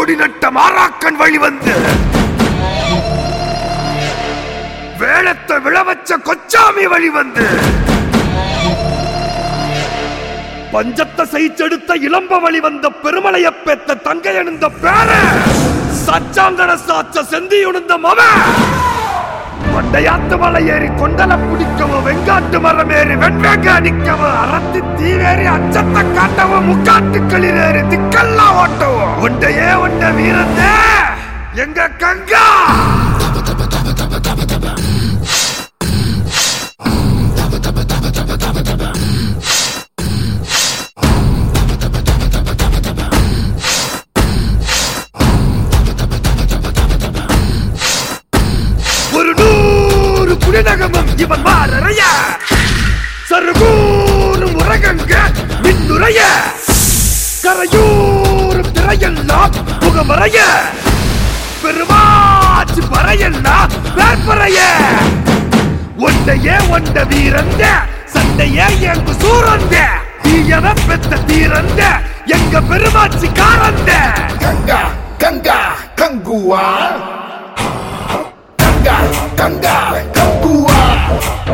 கொடி நட்ட மாறாக்கன் வழி வந்து வேளத்தை விழவச்ச கொச்சாமி வழி வந்து பஞ்சத்தை செய்ச்செடுத்த இளம்ப வழி வந்த பெருமலைய பெத்த தங்கை அணிந்த பேர சச்சாங்கட சாச்ச செந்தி உணர்ந்த மவ கொண்டையாத்து மலை ஏறி கொண்டல பிடிக்கவும் வெங்காட்டு மரம் ஏறி வெண்வேங்க அடிக்கவும் அறத்தி தீவேறி அச்சத்தை காட்டவும் முக்காட்டு களிரேறி திக்கெல்லாம் ஓட்டவும் உண்டையே உண்ட வீரந்தே எங்க கங்கா ஒரு நூறு குடிநகமும் இவன் மாறறைய சருகூரும் உரகங்க மின்னுரைய கரையூரும் திரையெல்லாம் முகமறைய பெருமாச்சு பறையெல்லாம் வேற்பறைய ஒன்றையே ஒண்ட வீரந்த சண்டையே எங்கு சூரந்த தீயவ பெத்த தீரந்த எங்க பெருமாச்சி காரந்த Ganga, Ganga, Kangua. Ganga, Ganga, Kangua.